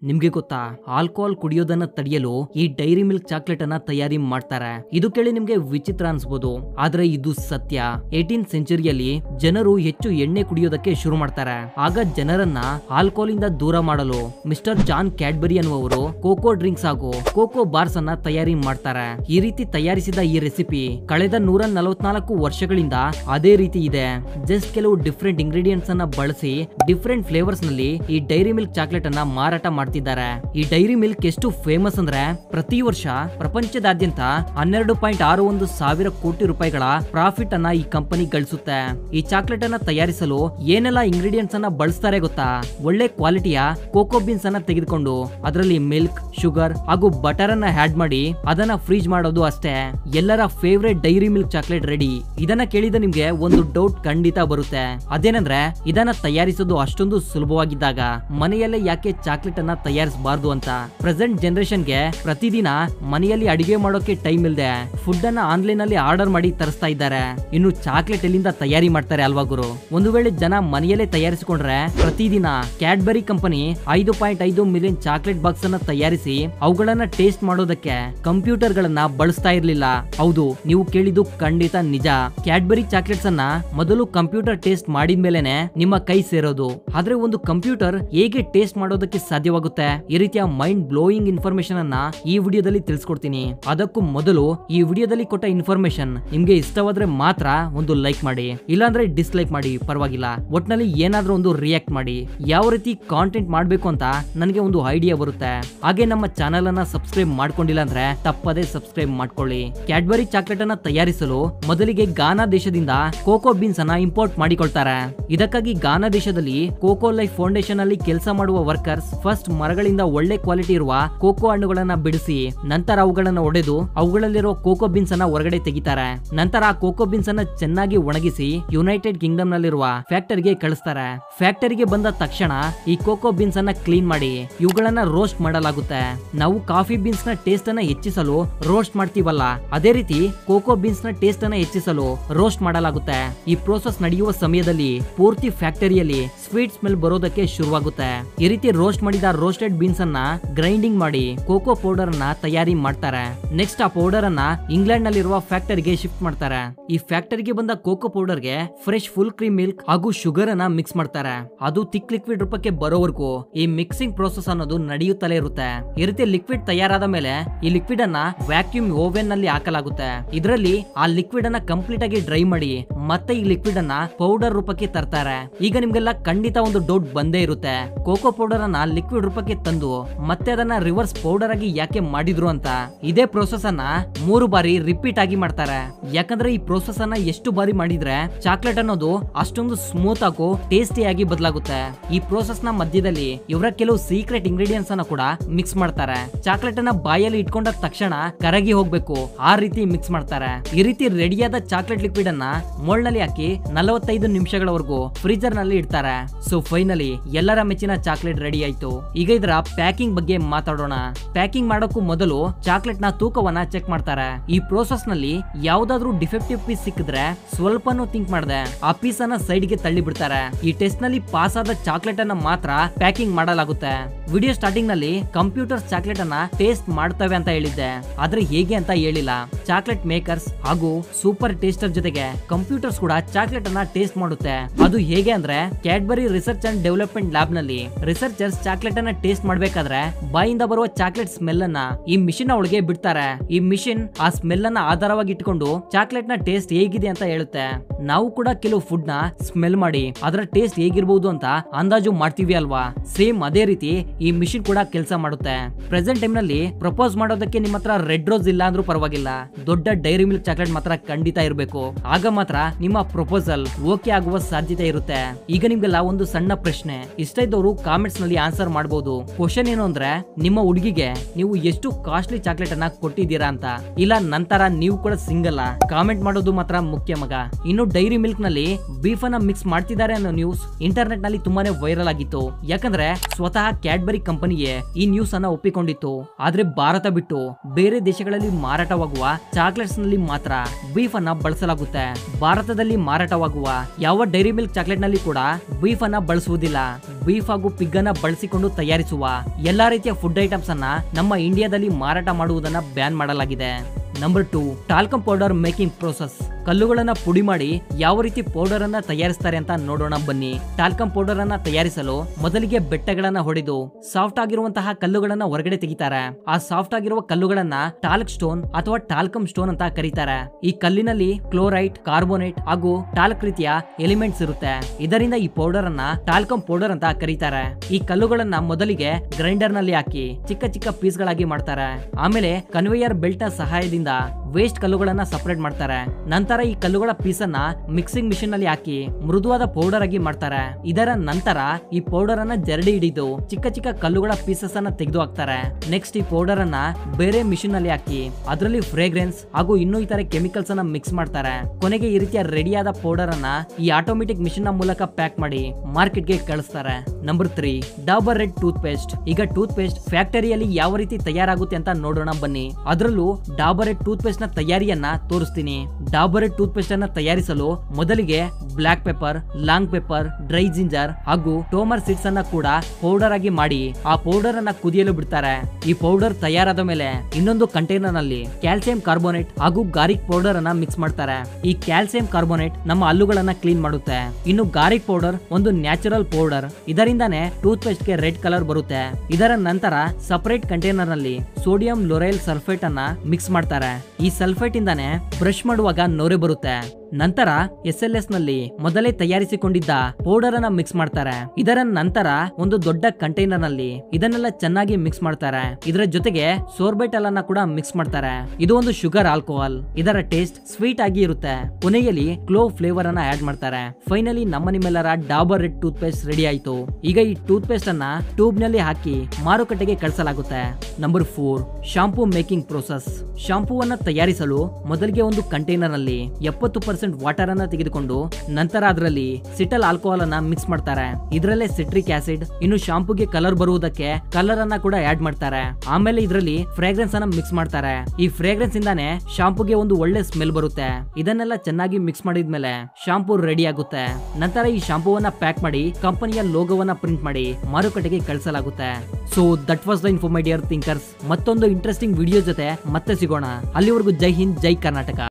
ನಿಮ್ಗೆ ಗೊತ್ತಾ ಆಲ್ಕೋಹಾಲ್ ಕುಡಿಯೋದನ್ನ ತಡೆಯಲು ಈ ಡೈರಿ ಮಿಲ್ಕ್ ಚಾಕ್ಲೇಟ್ ಅನ್ನ ತಯಾರಿ ಮಾಡ್ತಾರೆ ಇದು ಕೇಳಿ ನಿಮ್ಗೆ ವಿಚಿತ್ರ ಅನ್ಸ್ಬೋದು ಆದ್ರೆ ಇದು ಸತ್ಯ ಏಟೀನ್ ಸೆಂಚುರಿಯಲ್ಲಿ ಜನರು ಹೆಚ್ಚು ಎಣ್ಣೆ ಕುಡಿಯೋದಕ್ಕೆ ಶುರು ಮಾಡ್ತಾರೆ ಆಗ ಜನರನ್ನ ಆಲ್ಕೋಹಾಲ್ ಇಂದ ದೂರ ಮಾಡಲು ಮಿಸ್ಟರ್ ಜಾನ್ ಕ್ಯಾಡ್ಬರಿ ಅನ್ನುವರು ಕೋಕೋ ಡ್ರಿಂಕ್ಸ್ ಹಾಗೂ ಕೋಕೋ ಬಾರ್ಸ್ ಅನ್ನ ತಯಾರಿ ಮಾಡ್ತಾರೆ ಈ ರೀತಿ ತಯಾರಿಸಿದ ಈ ರೆಸಿಪಿ ಕಳೆದ ನೂರ ನಲವತ್ನಾಲ್ಕು ವರ್ಷಗಳಿಂದ ಅದೇ ರೀತಿ ಇದೆ ಜಸ್ಟ್ ಕೆಲವು ಡಿಫ್ರೆಂಟ್ ಇಂಗ್ರೀಡಿಯೆಂಟ್ಸ್ ಅನ್ನ ಬಳಸಿ ಡಿಫ್ರೆಂಟ್ ಫ್ಲೇವರ್ಸ್ ನಲ್ಲಿ ಈ ಡೈರಿ ಮಿಲ್ಕ್ ಚಾಕ್ಲೇಟ್ ಅನ್ನ ಮಾರಾಟ ಮಾಡ್ತಿದ್ದಾರೆ ಈ ಡೈರಿ ಮಿಲ್ಕ್ ಎಷ್ಟು ಫೇಮಸ್ ಅಂದ್ರೆ ಪ್ರತಿ ವರ್ಷ ಪ್ರಪಂಚದಾದ್ಯಂತ ಹನ್ನೆರಡು ಪಾಯಿಂಟ್ ಆರು ಒಂದು ಸಾವಿರ ಕೋಟಿ ರೂಪಾಯಿಗಳ ಪ್ರಾಫಿಟ್ ಅನ್ನ ಈ ಕಂಪನಿ ಗಳಿಸುತ್ತೆ ಈ ಚಾಕ್ಲೇಟ್ ಅನ್ನ ತಯಾರಿಸಲು ಏನೆಲ್ಲ ಇಂಗ್ರೀಡಿಯೆಂಟ್ಸ್ ಅನ್ನ ಬಳಸ್ತಾರೆ ಗೊತ್ತಾ ಒಳ್ಳೆ ಕ್ವಾಲಿಟಿಯ ಕೋಕೋ ಬೀನ್ಸ್ ಅನ್ನ ತೆಗೆದುಕೊಂಡು ಅದರಲ್ಲಿ ಮಿಲ್ಕ್ ಶುಗರ್ ಹಾಗೂ ಬಟರ್ ಅನ್ನ ಆಡ್ ಮಾಡಿ ಅದನ್ನ ಫ್ರೀಜ್ ಮಾಡೋದು ಅಷ್ಟೇ ಎಲ್ಲರ favourite dairy milk chocolate ready ಇದನ್ನ ಕೇಳಿದ ನಿಮ್ಗೆ ಒಂದು ಡೌಟ್ ಖಂಡಿತ ಬರುತ್ತೆ ಅದೇನಂದ್ರೆ ಇದನ್ನ ತಯಾರಿಸೋದು ಅಷ್ಟೊಂದು ಸುಲಭವಾಗಿದ್ದಾಗ ಮನೆಯಲ್ಲೇ ಯಾಕೆ ಚಾಕ್ಲೇಟ್ ಅನ್ನ ತಯಾರಿಸಬಾರ್ದು ಅಂತ ಪ್ರೆಸೆಂಟ್ ಜನರೇಷನ್ಗೆ ಪ್ರತಿದಿನ ಮನೆಯಲ್ಲಿ ಅಡಿಗೆ ಮಾಡೋಕೆ ಟೈಮ್ ಇಲ್ಲದೆ ಫುಡ್ ಅನ್ನ ಆನ್ಲೈನ್ ಅಲ್ಲಿ ಆರ್ಡರ್ ಮಾಡಿ ತರಿಸ್ತಾ ಇದ್ದಾರೆ ಇನ್ನು ಚಾಕ್ಲೇಟ್ ಎಲ್ಲಿಂದ ತಯಾರಿ ಮಾಡ್ತಾರೆ ಅಲ್ವಾ ಗುರು ಒಂದು ವೇಳೆ ಜನ ಮನೆಯಲ್ಲೇ ತಯಾರಿಸಿಕೊಂಡ್ರೆ ಪ್ರತಿದಿನ ಕ್ಯಾಡ್ಬರಿ ಕಂಪನಿ ಐದು ಪಾಯಿಂಟ್ ಐದು ಮಿಲಿಯನ್ ಚಾಕ್ಲೇಟ್ ಬಾಕ್ಸ್ ಅನ್ನ ತಯಾರಿಸಿ ಅವುಗಳನ್ನ ಟೇಸ್ಟ್ ಮಾಡೋದಕ್ಕೆ ಕಂಪ್ಯೂಟರ್ ಗಳನ್ನ ಬಳಸ್ತಾ ಇರ್ಲಿಲ್ಲ ಹೌದು ನೀವು ಕೇಳಿದ್ದು ಖಂಡಿತ ನಿಜ ಕ್ಯಾಡ್ಬರಿ ಚಾಕ್ಲೇಟ್ಸ್ ಅನ್ನ ಮೊದಲು ಕಂಪ್ಯೂಟರ್ ಟೇಸ್ಟ್ ಮಾಡಿದ್ಮೇಲೆನೆ ನಿಮ್ಮ ಕೈ ಸೇರೋದು ಆದ್ರೆ ಒಂದು ಕಂಪ್ಯೂಟರ್ ಹೇಗೆ ಟೇಸ್ಟ್ ಮಾಡೋದಕ್ಕೆ ಸಾಧ್ಯವಾಗುತ್ತೆ ಈ ರೀತಿಯ ಮೈಂಡ್ ಬ್ಲೋಯಿಂಗ್ ಇನ್ಫಾರ್ಮೇಶನ್ ಅನ್ನ ಈ ವಿಡಿಯೋದಲ್ಲಿ ತಿಳಿಸ್ಕೊಡ್ತೀನಿ ಅದಕ್ಕೂ ಮೊದಲು ಈ ವಿಡಿಯೋದಲ್ಲಿ ಕೊಟ್ಟ ಇನ್ಫಾರ್ಮೇಶನ್ ನಿಮ್ಗೆ ಇಷ್ಟವಾದ್ರೆ ಮಾತ್ರ ಒಂದು ಲೈಕ್ ಮಾಡಿ ಇಲ್ಲಾಂದ್ರೆ ಡಿಸ್ಲೈಕ್ ಮಾಡಿ ಪರವಾಗಿಲ್ಲ ಒಟ್ನಲ್ಲಿ ಏನಾದ್ರೂ ಒಂದು ರಿಯಾಕ್ಟ್ ಮಾಡಿ ಯಾವ ರೀತಿ ಕಾಂಟೆಂಟ್ ಮಾಡ್ಬೇಕು ಅಂತ ನನಗೆ ಒಂದು ಐಡಿಯಾ ಬರುತ್ತೆ ಹಾಗೆ ನಮ್ಮ ಚಾನೆಲ್ ಅನ್ನ ಸಬ್ಸ್ಕ್ರೈಬ್ ಮಾಡ್ಕೊಂಡಿಲ್ಲ ಅಂದ್ರೆ ತಪ್ಪದೇ ಸಬ್ಸ್ಕ್ರೈಬ್ ಮಾಡ್ಕೊಳ್ಳಿ ಕ್ಯಾಡ್ಬರಿ ಚಾಕ್ಲೇಟ್ ಅನ್ನ ತಯಾರಿಸಲು ಮೊದಲಿಗೆ ಗಾನಾ ದೇಶದಿಂದ ಕೋಕೋ ಬೀನ್ಸ್ ಅನ್ನ ಇಂಪೋರ್ಟ್ ಮಾಡಿಕೊಳ್ತಾರೆ ಇದಕ್ಕಾಗಿ ಗಾನಾ ದೇಶದಲ್ಲಿ ಕೋಕೋ ಲೈಫ್ ಫೌಂಡೇಶನ್ ಅಲ್ಲಿ ಕೆಲಸ ಮಾಡುವ ವರ್ಕರ್ಸ್ ಫಸ್ಟ್ ಮರಗಳಿಂದ ಒಳ್ಳೆ ಕ್ವಾಲಿಟಿ ಇರುವ ಕೋಕೋ ಹಣ್ಣುಗಳನ್ನ ಬಿಡಿಸಿ ನಂತರ ಅವುಗಳನ್ನ ಒಡೆದು ಅವುಗಳಲ್ಲಿರೋ ಕೋಕೋ ಬೀನ್ಸ್ ಅನ್ನ ಹೊರಗಡೆ ತೆಗಿತಾರೆ ನಂತರ ಆ ಕೋಕೋ ಬೀನ್ಸ್ ಅನ್ನ ಚೆನ್ನಾಗಿ ಒಣಗಿಸಿ ಯುನೈಟೆಡ್ ಕಿಂಗ್ಡಮ್ ನಲ್ಲಿರುವ ಫ್ಯಾಕ್ಟರಿಗೆ ಕಳಿಸ್ತಾರೆ ಫ್ಯಾಕ್ಟರಿಗೆ ಬಂದ ತಕ್ಷಣ ಈ ಕೋಕೋ ಬೀನ್ಸ್ ಅನ್ನ ಕ್ಲೀನ್ ಮಾಡಿ ಇವುಗಳನ್ನ ರೋಸ್ಟ್ ಮಾಡಲಾಗುತ್ತೆ ನಾವು ಕಾಫಿ ಬೀನ್ಸ್ ನ ಟೇಸ್ಟ್ ಅನ್ನ ಹೆಚ್ಚಿಸಲು ರೋಸ್ಟ್ ಮಾಡ್ತೀವಲ್ಲ ಅದೇ ರೀತಿ ಕೋಕೋ ಬೀನ್ಸ್ ನ ಟೇಸ್ಟ್ ಅನ್ನ ಹೆಚ್ಚಿಸಲು ರೋಸ್ಟ್ ಮಾಡಲಾಗುತ್ತೆ ಈ ಪ್ರೋಸೆಸ್ ನಡೆಯುವ ಸಮಯದಲ್ಲಿ ಪೂರ್ತಿ ಫ್ಯಾಕ್ಟರಿಯಲ್ಲಿ ಸ್ವೀಟ್ ಸ್ಮೆಲ್ ಬರೋದಕ್ಕೆ ಶುರುವಾಗುತ್ತೆ ಈ ರೀತಿ ರೋಸ್ಟ್ ಮಾಡಿದ ರೋಸ್ಟೆಡ್ ಬೀನ್ಸ್ ಅನ್ನ ಗ್ರೈಂಡಿಂಗ್ ಮಾಡಿ ಕೋಕೋ ಪೌಡರ್ ಅನ್ನ ತಯಾರಿ ಮಾಡ್ತಾರೆ ನೆಕ್ಸ್ಟ್ ಆ ಪೌಡರ್ ಅನ್ನ ಇಂಗ್ಲೆಂಡ್ ನಲ್ಲಿರುವ ಫ್ಯಾಕ್ಟರಿಗೆ ಶಿಫ್ಟ್ ಮಾಡ್ತಾರೆ ಈ ಫ್ಯಾಕ್ಟರಿಗೆ ಬಂದ ಕೋಕೋ ಪೌಡರ್ ಗೆ ಫ್ರೆಶ್ ಫುಲ್ ಕ್ರೀಮ್ ಮಿಲ್ಕ್ ಹಾಗೂ ಶುಗರ್ ಅನ್ನ ಮಿಕ್ಸ್ ಮಾಡ್ತಾರೆ ಅದು ತಿಕ್ ಲಿಕ್ವಿಡ್ ರೂಪಕ್ಕೆ ಬರೋವರೆಗೂ ಈ ಮಿಕ್ಸಿಂಗ್ ಪ್ರೋಸೆಸ್ ಅನ್ನೋದು ನಡೆಯುತ್ತಲೇ ಇರುತ್ತೆ ಈ ರೀತಿ ಲಿಕ್ವಿಡ್ ತಯಾರಾದ ಮೇಲೆ ಈ ಲಿಕ್ವಿಡ್ ಅನ್ನ ವ್ಯಾಕ್ಯೂಮ್ ಓವೆನ್ ನಲ್ಲಿ ಹಾಕಲಾಗುತ್ತೆ ಇದರಲ್ಲಿ ಆ ಲಿಕ್ವಿಡ್ ಅನ್ನ ಕಂಪ್ಲೀಟ್ ಆಗಿ ಡ್ರೈ ಮಾಡಿ ಮತ್ತೆ ಈ ಲಿಕ್ವಿಡ್ ಅನ್ನ ಪೌಡರ್ ರೂಪಕ್ಕೆ ತರ್ತಾರೆ ಈಗ ನಿಮ್ಗೆಲ್ಲ ಖಂಡಿತ ಒಂದು ಡೌಟ್ ಬಂದೇ ಇರುತ್ತೆ ಕೋಕೋ ಪೌಡರ್ ಅನ್ನ ಲಿಕ್ವಿಡ್ ರೂಪಕ್ಕೆ ತಂದು ಮತ್ತೆ ಅದನ್ನ ರಿವರ್ಸ್ ಪೌಡರ್ ಆಗಿ ಯಾಕೆ ಮಾಡಿದ್ರು ಅಂತ ಇದೇ ಪ್ರೋಸೆಸ್ ಅನ್ನ ಮೂರು ಬಾರಿ ರಿಪೀಟ್ ಆಗಿ ಮಾಡ್ತಾರೆ ಯಾಕಂದ್ರೆ ಈ ಪ್ರೋಸೆಸ್ ಅನ್ನ ಎಷ್ಟು ಬಾರಿ ಮಾಡಿದ್ರೆ ಚಾಕ್ಲೇಟ್ ಅನ್ನೋದು ಅಷ್ಟೊಂದು ಸ್ಮೂತ್ ಆಗೋ ಟೇಸ್ಟಿ ಆಗಿ ಬದಲಾಗುತ್ತೆ ಈ ಪ್ರೋಸೆಸ್ ನ ಮಧ್ಯದಲ್ಲಿ ಇವರ ಕೆಲವು ಸೀಕ್ರೆಟ್ ಇಂಗ್ರೀಡಿಯೆಂಟ್ಸ್ ಅನ್ನ ಕೂಡ ಮಿಕ್ಸ್ ಮಾಡ್ತಾರೆ ಚಾಕ್ಲೇಟ್ ಅನ್ನ ಬಾಯಲ್ಲಿ ಇಟ್ಕೊಂಡ ತಕ್ಷಣ ಕರಗಿ ಹೋಗ್ಬೇಕು ಆ ರೀತಿ ಮಿಕ್ಸ್ ಮಾಡ್ತಾರೆ ಈ ರೀತಿ ರೆಡಿಯಾದ ಚಾಕ್ಲೇಟ್ ಲಿಕ್ವಿಡ್ ಅನ್ನ ಮೋಲ್ಡ್ ನಲ್ಲಿ ಹಾಕಿ ನಲವತ್ತೈದು ನಿಮಿಷಗಳವರೆಗೂ ಫ್ರೀಜರ್ ನಲ್ಲಿ ಇಡ್ತಾರೆ ಸೊ ಫೈನಲಿ ಎಲ್ಲರ ಮೆಚ್ಚಿನ ಚಾಕ್ಲೇಟ್ ರೆಡಿ ಆಯ್ತು ಈಗ ಇದರ ಪ್ಯಾಕಿಂಗ್ ಬಗ್ಗೆ ಮಾತಾಡೋಣ ಪ್ಯಾಕಿಂಗ್ ಮಾಡೋಕ್ಕೂ ಮೊದಲು ಚಾಕ್ಲೇಟ್ ನ ತೂಕವನ್ನ ಚೆಕ್ ಮಾಡ್ತಾರೆ ಈ ಪ್ರೋಸೆಸ್ ನಲ್ಲಿ ಯಾವ್ದಾದ್ರು ಡಿಫೆಕ್ಟಿವ್ ಪೀಸ್ ಸಿಕ್ಕಿದ್ರೆ ಸ್ವಲ್ಪನೂ ಥಿಂಕ್ ಮಾಡದೆ ಆ ಪೀಸ್ ಅನ್ನ ಸೈಡ್ ಗೆ ತಳ್ಳಿ ಬಿಡ್ತಾರೆ ಈ ಟೆಸ್ಟ್ ನಲ್ಲಿ ಪಾಸ್ ಆದ ಚಾಕ್ಲೇಟ್ ಅನ್ನ ಮಾತ್ರ ಪ್ಯಾಕಿಂಗ್ ಮಾಡಲಾಗುತ್ತೆ ವಿಡಿಯೋ ಸ್ಟಾರ್ಟಿಂಗ್ ನಲ್ಲಿ ಕಂಪ್ಯೂಟರ್ಸ್ ಚಾಕ್ಲೇಟ್ ಅನ್ನ ಟೇಸ್ಟ್ ಮಾಡ್ತವೆ ಅಂತ ಹೇಳಿದ್ದೆ ಆದ್ರೆ ಹೇಗೆ ಅಂತ ಹೇಳಿಲ್ಲ ಚಾಕ್ಲೇಟ್ ಮೇಕರ್ಸ್ ಹಾಗೂ ಸೂಪರ್ ಟೇಸ್ಟರ್ ಜೊತೆಗೆ ಕಂಪ್ಯೂಟರ್ಸ್ ಕೂಡ ಚಾಕ್ಲೇಟ್ ಅನ್ನ ಟೇಸ್ಟ್ ಮಾಡುತ್ತೆ ಅದು ಹೇಗೆ ಅಂದ್ರೆ Cadbury research and development lab ನಲ್ಲಿ ರಿಸರ್ಚರ್ಸ್ ಚಾಕ್ಲೇಟ್ ಅನ್ನ ಟೇಸ್ಟ್ ಮಾಡ್ಬೇಕಾದ್ರೆ ಬಾಯಿಂದ ಬರುವ ಚಾಕ್ಲೇಟ್ ಸ್ಮೆಲ್ ಅನ್ನ ಈ ಮಿಷಿನ್ ಒಳಗೆ ಬಿಡ್ತಾರೆ ಈ ಮಿಷಿನ್ ಆ ಸ್ಮೆಲ್ ಅನ್ನ ಆಧಾರವಾಗಿ ಇಟ್ಕೊಂಡು ಚಾಕ್ಲೇಟ್ ನ ಟೇಸ್ಟ್ ಹೇಗಿದೆ ಅಂತ ಹೇಳುತ್ತೆ ನಾವು ಕೂಡ ಕೆಲವು ಫುಡ್ ನ ಸ್ಮೆಲ್ ಮಾಡಿ ಅದರ ಟೇಸ್ಟ್ ಹೇಗಿರ್ಬಹುದು ಅಂತ ಅಂದಾಜು ಮಾಡ್ತೀವಿ ಅಲ್ವಾ ಸೇಮ್ ಅದೇ ರೀತಿ ಈ ಮಿಷಿನ್ ಕೂಡ ಕೆಲಸ ಮಾಡುತ್ತೆ ಪ್ರೆಸೆಂಟ್ ಟೈಮ್ ನಲ್ಲಿ ಪ್ರಪೋಸ್ ಮಾಡೋದಕ್ಕೆ ನಿಮ್ಮ ಹತ್ರ ರೆಡ್ ರೋಸ್ ಇಲ್ಲ ಅಂದ್ರೂ ಪರವಾಗಿಲ್ಲ ದೊಡ್ಡ ಡೈರಿ ಮಿಲ್ಕ್ ಚಾಕ್ಲೇಟ್ ಮಾತ್ರ ಖಂಡಿತ ಇರಬೇಕು ಆಗ ಮಾತ್ರ ನಿಮ್ಮ ಪ್ರಪೋಸಲ್ ಓಕೆ ಆಗುವ ಸಾಧ್ಯತೆ ಇರುತ್ತೆ ಈಗ ನಿಮ್ಗೆಲ್ಲ ಒಂದು ಸಣ್ಣ ಪ್ರಶ್ನೆ ಇಷ್ಟ ಇದ್ದವರು ಕಾಮೆಂಟ್ಸ್ ನಲ್ಲಿ ಆನ್ಸರ್ ಮಾಡಬಹುದು ಕ್ವಶನ್ ಏನು ಅಂದ್ರೆ ನಿಮ್ಮ ಹುಡುಗಿಗೆ ನೀವು ಎಷ್ಟು ಕಾಸ್ಟ್ಲಿ ಚಾಕ್ಲೇಟ್ ಅನ್ನ ಕೊಟ್ಟಿದ್ದೀರಾ ಅಂತ ಇಲ್ಲ ನಂತರ ನೀವು ಕೂಡ ಸಿಂಗಲ್ ಕಾಮೆಂಟ್ ಮಾಡೋದು ಮಾತ್ರ ಮುಖ್ಯ ಮಗ ಇನ್ನು ಡೈರಿ ಮಿಲ್ಕ್ ನಲ್ಲಿ ಬೀಫ್ ಅನ್ನ ಮಿಕ್ಸ್ ಮಾಡ್ತಿದ್ದಾರೆ ಅನ್ನೋ ನ್ಯೂಸ್ ಇಂಟರ್ನೆಟ್ ನಲ್ಲಿ ತುಂಬಾನೇ ವೈರಲ್ ಆಗಿತ್ತು ಯಾಕಂದ್ರೆ ಸ್ವತಃ ಕ್ಯಾಡ್ಬರಿ ಕಂಪನಿಯೇ ಈ ನ್ಯೂಸ್ ಅನ್ನ ಒಪ್ಪಿಕೊಂಡಿತ್ತು ಆದ್ರೆ ಭಾರತ ಬಿಟ್ಟು ಬೇರೆ ದೇಶಗಳಲ್ಲಿ ಮಾರಾಟವಾಗುವ ಚಾಕ್ಲೇಟ್ಸ್ ನಲ್ಲಿ ಮಾತ್ರ ಬೀಫ್ ಅನ್ನ ಬಳಸಲಾಗುತ್ತೆ ಭಾರತದಲ್ಲಿ ಮಾರಾಟವಾಗುವ ಯಾವ ಡೈರಿ ಮಿಲ್ಕ್ ಚಾಕ್ಲೇಟ್ ನಲ್ಲಿ ಕೂಡ ಬೀಫ್ ಅನ್ನ ಬಳಸುವುದಿಲ್ಲ ಬೀಫ್ ಹಾಗೂ ಪಿಗ್ ಅನ್ನ ಬಳಸಿಕೊಂಡು ತಯಾರಿ ತಯಾರಿಸುವ ಎಲ್ಲಾ ರೀತಿಯ ಫುಡ್ ಐಟಮ್ಸ್ ಅನ್ನ ನಮ್ಮ ಇಂಡಿಯಾದಲ್ಲಿ ಮಾರಾಟ ಮಾಡುವುದನ್ನ ಬ್ಯಾನ್ ಮಾಡಲಾಗಿದೆ number two talcum powder making process ಕಲ್ಲುಗಳನ್ನ ಪುಡಿ ಮಾಡಿ ಯಾವ ರೀತಿ ಪೌಡರ್ ಅನ್ನ ತಯಾರಿಸ್ತಾರೆ ಅಂತ ನೋಡೋಣ ಬನ್ನಿ ಟಾಲ್ಕಮ್ ಪೌಡರ್ ಅನ್ನ ತಯಾರಿಸಲು ಮೊದಲಿಗೆ ಬೆಟ್ಟಗಳನ್ನ ಹೊಡೆದು ಸಾಫ್ಟ್ ಆಗಿರುವಂತಹ ಕಲ್ಲುಗಳನ್ನ ಹೊರಗಡೆ ತೆಗಿತಾರೆ ಆ ಸಾಫ್ಟ್ ಆಗಿರುವ ಕಲ್ಲುಗಳನ್ನ ಟಾಲ್ಕ್ ಸ್ಟೋನ್ ಅಥವಾ ಟಾಲ್ಕಮ್ ಸ್ಟೋನ್ ಅಂತ ಕರೀತಾರೆ ಈ ಕಲ್ಲಿನಲ್ಲಿ ಕ್ಲೋರೈಟ್ ಕಾರ್ಬೋನೇಟ್ ಹಾಗೂ ಟಾಲ್ಕ್ ರೀತಿಯ ಎಲಿಮೆಂಟ್ಸ್ ಇರುತ್ತೆ ಇದರಿಂದ ಈ ಪೌಡರ್ ಅನ್ನ ಟಾಲ್ಕಮ್ ಪೌಡರ್ ಅಂತ ಕರೀತಾರೆ ಈ ಕಲ್ಲುಗಳನ್ನ ಮೊದಲಿಗೆ ಗ್ರೈಂಡರ್ ನಲ್ಲಿ ಹಾಕಿ ಚಿಕ್ಕ ಚಿಕ್ಕ ಪೀಸ್ ಗಳಾಗಿ ಮಾಡ್ತಾರೆ ಆಮೇಲೆ ಕನ್ವೇಯರ್ ಬೆಲ್ಟ್ ನ ಸಹಾಯದಿಂದ ವೇಸ್ಟ್ ಕಲ್ಲುಗಳನ್ನ ಸಪರೇಟ್ ಮಾಡ್ತಾರೆ ನಂತರ ಈ ಕಲ್ಲುಗಳ ಪೀಸ್ ಅನ್ನ ಮಿಕ್ಸಿಂಗ್ ಮಿಷಿನ್ ನಲ್ಲಿ ಹಾಕಿ ಮೃದುವಾದ ಪೌಡರ್ ಆಗಿ ಮಾಡ್ತಾರೆ ಇದರ ನಂತರ ಈ ಪೌಡರ್ ಅನ್ನ ಜರಡಿ ಹಿಡಿದು ಚಿಕ್ಕ ಚಿಕ್ಕ ಕಲ್ಲುಗಳ ಪೀಸಸ್ ಅನ್ನ ತೆಗೆದು ಹಾಕ್ತಾರೆ ನೆಕ್ಸ್ಟ್ ಈ ಪೌಡರ್ ಅನ್ನ ಬೇರೆ ಮಿಷಿನ್ ನಲ್ಲಿ ಹಾಕಿ ಅದರಲ್ಲಿ ಫ್ರೇಗ್ರೆನ್ಸ್ ಹಾಗೂ ಇನ್ನೂ ಇತರೆ ಕೆಮಿಕಲ್ಸ್ ಅನ್ನ ಮಿಕ್ಸ್ ಮಾಡ್ತಾರೆ ಕೊನೆಗೆ ಈ ರೀತಿಯ ರೆಡಿಯಾದ ಪೌಡರ್ ಅನ್ನ ಈ ಆಟೋಮೆಟಿಕ್ ಮಿಷಿನ್ ನ ಮೂಲಕ ಪ್ಯಾಕ್ ಮಾಡಿ ಮಾರ್ಕೆಟ್ ಗೆ ಕಳಿಸ್ತಾರೆ number three Dabur red toothpaste ಈಗ ಟೂತ್ ಪೇಸ್ಟ್ ಫ್ಯಾಕ್ಟರಿಯಲ್ಲಿ ಯಾವ ರೀತಿ ತಯಾರಾಗುತ್ತೆ ಅಂತ ನೋಡೋಣ ಬನ್ನಿ ಅದರಲ್ಲೂ ಡಾಬರ್ ರೆಡ್ ಟೂತ್ ಪೇಸ್ಟ್ ನ ತಯಾರಿಯನ್ನ ತೋರಿಸ್ತೀನಿ ಡಾಬರ್ ರೆಡ್ ಟೂತ್ ಪೇಸ್ಟ್ ಅನ್ನ ತಯಾರಿಸಲು ಮೊದಲಿಗೆ black pepper long pepper dry ginger ಹಾಗೂ ಟೋಮರ್ ಸೀಡ್ಸ್ ಅನ್ನ ಕೂಡ ಪೌಡರ್ ಆಗಿ ಮಾಡಿ ಆ ಪೌಡರ್ ಅನ್ನ ಕುದಿಯಲು ಬಿಡ್ತಾರೆ ಈ ಪೌಡರ್ ತಯಾರಾದ ಮೇಲೆ ಇನ್ನೊಂದು ಕಂಟೈನರ್ ನಲ್ಲಿ ಕ್ಯಾಲ್ಸಿಯಂ ಕಾರ್ಬೋನೇಟ್ ಹಾಗೂ ಗಾರಿಕ್ ಪೌಡರ್ ಅನ್ನ ಮಿಕ್ಸ್ ಮಾಡ್ತಾರೆ ಈ ಕ್ಯಾಲ್ಸಿಯಂ ಕಾರ್ಬೋನೇಟ್ ನಮ್ಮ ಹಲ್ಲುಗಳನ್ನ ಕ್ಲೀನ್ ಮಾಡುತ್ತೆ ಇನ್ನು ಗಾರಿಕ್ ಪೌಡರ್ ಒಂದು ನ್ಯಾಚುರಲ್ ಪೌಡರ್ ಇದರಿಂದಾನೇ ಟೂತ್ ಪೇಸ್ಟ್ ಗೆ ರೆಡ್ ಕಲರ್ ಬರುತ್ತೆ ಇದರ ನಂತರ ಸಪರೇಟ್ ಕಂಟೈನರ್ ನಲ್ಲಿ ಸೋಡಿಯಂ ಲೊರೈಲ್ ಸಲ್ಫೇಟ್ ಅನ್ನ ಮಿಕ್ಸ್ ಮಾಡ್ತಾರೆ ಈ ಸಲ್ಫೇಟ್ ಇಂದಾನೆ ಬ್ರಷ್ ಮಾಡುವಾಗ ನೊರೆ ಬರುತ್ತೆ ನಂತರ ಎಸ್ ಎಲ್ ಎಸ್ ನಲ್ಲಿ ಮೊದಲೇ ತಯಾರಿಸಿಕೊಂಡಿದ್ದ ಪೌಡರ್ ಅನ್ನ ಮಿಕ್ಸ್ ಮಾಡ್ತಾರೆ ಇದರ ನಂತರ ಒಂದು ದೊಡ್ಡ ಕಂಟೈನರ್ ನಲ್ಲಿ ಇದನ್ನೆಲ್ಲ ಚೆನ್ನಾಗಿ ಮಿಕ್ಸ್ ಮಾಡ್ತಾರೆ ಇದರ ಜೊತೆಗೆ ಸೋರ್ಬೆಟಲ್ ಅನ್ನ ಕೂಡ ಮಿಕ್ಸ್ ಮಾಡ್ತಾರೆ ಇದು ಒಂದು ಶುಗರ್ ಆಲ್ಕೋಹಾಲ್ ಇದರ ಟೇಸ್ಟ್ ಸ್ವೀಟ್ ಆಗಿ ಇರುತ್ತೆ ಕೊನೆಯಲ್ಲಿ ಕ್ಲೋ ಫ್ಲೇವರ್ ಅನ್ನ ಆಡ್ ಮಾಡ್ತಾರೆ ಫೈನಲಿ ನಮ್ಮ ನಿಮ್ಮೆಲ್ಲರ Dabur red toothpaste ready ಆಯ್ತು ಈಗ ಈ ಟೂತ್ ಪೇಸ್ಟ್ ಅನ್ನ ಟ್ಯೂಬ್ ನಲ್ಲಿ ಹಾಕಿ ಮಾರುಕಟ್ಟೆಗೆ ಕಳಿಸಲಾಗುತ್ತೆ number four shampoo making process shampoo ಅನ್ನ ತಯಾರಿಸಲು ಮೊದಲಿಗೆ ಒಂದು ಕಂಟೈನರ್ ನಲ್ಲಿ ಎಪ್ಪತ್ತು ಪರ್ಸೆಂಟ್ ವಾಟರ್ ಅನ್ನ ತೆಗೆದುಕೊಂಡು ನಂತರ ಅದರಲ್ಲಿ ಸಿಟಲ್ ಆಲ್ಕೋಹಾಲ್ ಅನ್ನ ಮಿಕ್ಸ್ ಮಾಡ್ತಾರೆ ಇದರಲ್ಲೇ ಸಿಟ್ರಿಕ್ ಆಸಿಡ್ ಇನ್ನು ಶಾಂಪೂಗೆ ಕಲರ್ ಬರುವುದಕ್ಕೆ ಕಲರ್ ಅನ್ನ ಕೂಡ ಆಡ್ ಮಾಡ್ತಾರೆ ಆಮೇಲೆ ಇದರಲ್ಲಿ ಫ್ರೇಗ್ರೆನ್ಸ್ ಅನ್ನ ಮಿಕ್ಸ್ ಮಾಡ್ತಾರೆ ಈ ಫ್ರೇಗ್ರೆನ್ಸ್ ಇಂದಾನೆ ಶಾಂಪೂಗೆ ಒಂದು ಒಳ್ಳೆ ಸ್ಮೆಲ್ ಬರುತ್ತೆ ಇದನ್ನೆಲ್ಲ ಚೆನ್ನಾಗಿ ಮಿಕ್ಸ್ ಮಾಡಿದ್ಮೇಲೆ ಶಾಂಪೂ ರೆಡಿ ಆಗುತ್ತೆ ನಂತರ ಈ ಶಾಂಪೂವನ್ನ ಪ್ಯಾಕ್ ಮಾಡಿ ಕಂಪನಿಯ ಲೋಗೋವನ್ನ ಪ್ರಿಂಟ್ ಮಾಡಿ ಮಾರುಕಟ್ಟೆಗೆ ಕಳಿಸಲಾಗುತ್ತೆ so that was the info my dear thinkers ಮತ್ತೊಂದು ಇಂಟ್ರೆಸ್ಟಿಂಗ್ ವಿಡಿಯೋ ಜೊತೆ ಮತ್ತೆ ಸಿಗೋಣ ಅಲ್ಲಿವರೆಗೂ ಜೈ ಹಿಂದ್ ಜೈ ಕರ್ನಾಟಕ